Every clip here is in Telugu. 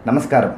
నమస్కారం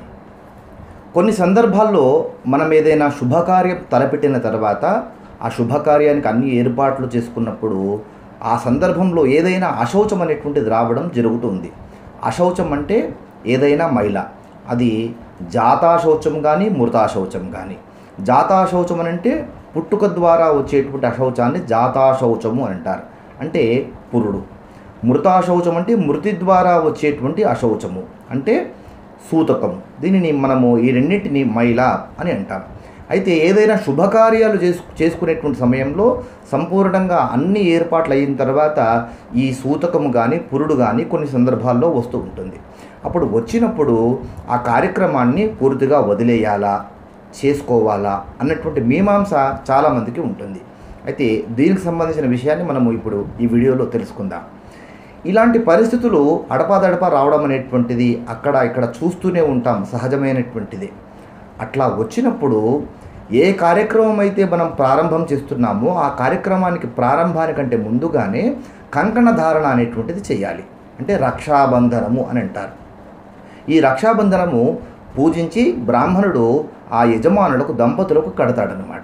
కొన్ని సందర్భాల్లో మనం ఏదైనా శుభకార్యం తలపెట్టిన తర్వాత ఆ శుభకార్యానికి అన్ని ఏర్పాట్లు చేసుకున్నప్పుడు ఆ సందర్భంలో ఏదైనా అశౌచం అనేటువంటిది రావడం జరుగుతుంది అశౌచం అంటే ఏదైనా మైల అది జాతాశౌచం కానీ మృతాశౌచం కానీ జాతాశౌచం అని అంటే పుట్టుక ద్వారా వచ్చేటువంటి అశౌచాన్ని జాతాశౌచము అని అంటారు అంటే పురుడు మృతాశౌచం అంటే మృతి ద్వారా వచ్చేటువంటి అశౌచము అంటే సూతకము దీనిని మనము ఈ రెండింటిని మైల అని అంటాం అయితే ఏదైనా శుభకార్యాలు చేసు చేసుకునేటువంటి సమయంలో సంపూర్ణంగా అన్ని ఏర్పాట్లు అయిన తర్వాత ఈ సూతకము కానీ పురుడు కానీ కొన్ని సందర్భాల్లో వస్తూ ఉంటుంది అప్పుడు వచ్చినప్పుడు ఆ కార్యక్రమాన్ని పూర్తిగా వదిలేయాలా చేసుకోవాలా అన్నటువంటి మీమాంస చాలామందికి ఉంటుంది అయితే దీనికి సంబంధించిన విషయాన్ని మనము ఇప్పుడు ఈ వీడియోలో తెలుసుకుందాం ఇలాంటి పరిస్థితులు అడపాదడపా రావడం అనేటువంటిది అక్కడ ఇక్కడ చూస్తూనే ఉంటాం సహజమైనటువంటిది అట్లా వచ్చినప్పుడు ఏ కార్యక్రమం అయితే మనం ప్రారంభం చేస్తున్నామో ఆ కార్యక్రమానికి ప్రారంభానికంటే ముందుగానే కంకణ ధారణ అనేటువంటిది చేయాలి అంటే రక్షాబంధనము అని అంటారు ఈ రక్షాబంధనము పూజించి బ్రాహ్మణుడు ఆ యజమానులకు దంపతులకు కడతాడనమాట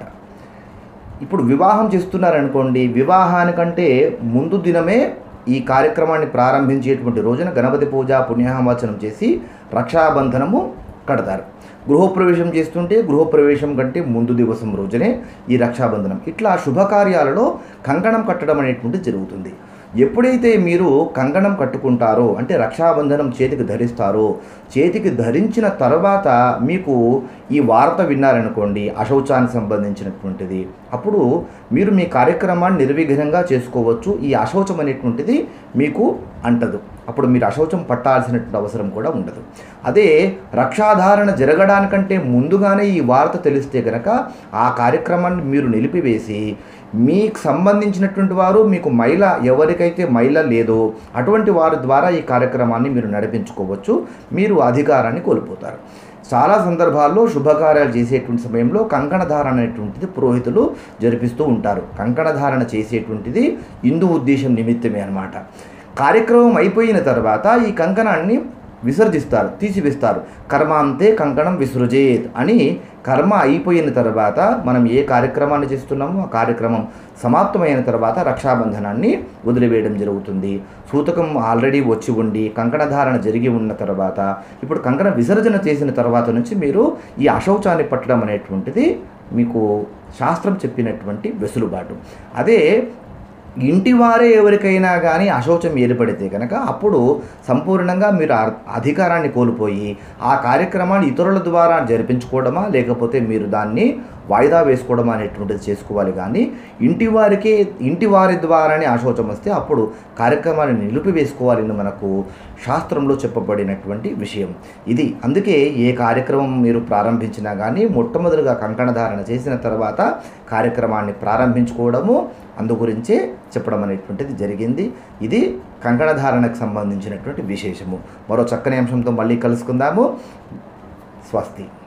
ఇప్పుడు వివాహం చేస్తున్నారనుకోండి వివాహానికంటే ముందు దినమే ఈ కార్యక్రమాన్ని ప్రారంభించేటువంటి రోజున గణపతి పూజ పుణ్యాహవాచనం చేసి రక్షాబంధనము కడతారు గృహప్రవేశం చేస్తుంటే గృహప్రవేశం కంటే ముందు దివసం రోజునే ఈ రక్షాబంధనం ఇట్లా శుభకార్యాలలో కంకణం కట్టడం అనేటువంటిది జరుగుతుంది ఎప్పుడైతే మీరు కంకణం కట్టుకుంటారో అంటే రక్షాబంధనం చేతికి ధరిస్తారో చేతికి ధరించిన తర్వాత మీకు ఈ వార్త విన్నారనుకోండి అశౌచానికి సంబంధించినటువంటిది అప్పుడు మీరు మీ కార్యక్రమాన్ని నిర్విఘ్నంగా చేసుకోవచ్చు ఈ అశౌచం అనేటువంటిది మీకు అంటదు అప్పుడు మీరు అశౌచం పట్టాల్సినటువంటి అవసరం కూడా ఉండదు అదే రక్షాధారణ జరగడానికంటే ముందుగానే ఈ వార్త తెలిస్తే కనుక ఆ కార్యక్రమాన్ని మీరు నిలిపివేసి మీకు సంబంధించినటువంటి వారు మీకు మహిళ ఎవరికైతే మహిళ లేదో అటువంటి వారి ద్వారా ఈ కార్యక్రమాన్ని మీరు నడిపించుకోవచ్చు మీరు అధికారాన్ని కోల్పోతారు చాలా సందర్భాల్లో శుభకార్యాలు చేసేటువంటి సమయంలో కంకణ ధారణ అనేటువంటిది పురోహితులు జరిపిస్తూ ఉంటారు కంకణ ధారణ చేసేటువంటిది హిందూ ఉద్దేశం నిమిత్తమే అన్నమాట కార్యక్రమం అయిపోయిన తర్వాత ఈ కంకణాన్ని విసర్జిస్తారు తీసివేస్తారు కర్మాంతే కంకణం విసృజేత్ అని కర్మ అయిపోయిన తర్వాత మనం ఏ కార్యక్రమాన్ని చేస్తున్నామో ఆ కార్యక్రమం సమాప్తమైన తర్వాత రక్షాబంధనాన్ని వదిలివేయడం జరుగుతుంది సూతకం ఆల్రెడీ వచ్చి ఉండి కంకణధారణ జరిగి ఉన్న తర్వాత ఇప్పుడు కంకణ విసర్జన చేసిన తర్వాత నుంచి మీరు ఈ అశౌచాన్ని పట్టడం అనేటువంటిది మీకు శాస్త్రం చెప్పినటువంటి వెసులుబాటు అదే ఇంటి వారే ఎవరికైనా కానీ అశౌచం ఏర్పడితే కనుక అప్పుడు సంపూర్ణంగా మీరు అర్- అధికారాన్ని కోల్పోయి ఆ కార్యక్రమాన్ని ఇతరుల ద్వారా జరిపించుకోవడమా లేకపోతే మీరు దాన్ని వాయిదా వేసుకోవడం అనేటువంటిది చేసుకోవాలి కానీ ఇంటి వారికి ఇంటి వారి ద్వారానే అశౌచం వస్తే అప్పుడు కార్యక్రమాన్ని నిలిపివేసుకోవాలని మనకు శాస్త్రంలో చెప్పబడినటువంటి విషయం ఇది అందుకే ఏ కార్యక్రమం మీరు ప్రారంభించినా కానీ మొట్టమొదటిగా కంకణధారణ చేసిన తర్వాత కార్యక్రమాన్ని ప్రారంభించుకోవడము అందు గురించే చెప్పడం అనేటువంటిది జరిగింది ఇది కంకణధారణకు సంబంధించినటువంటి విశేషము మరో చక్కని అంశంతో మళ్ళీ కలుసుకుందాము స్వస్తి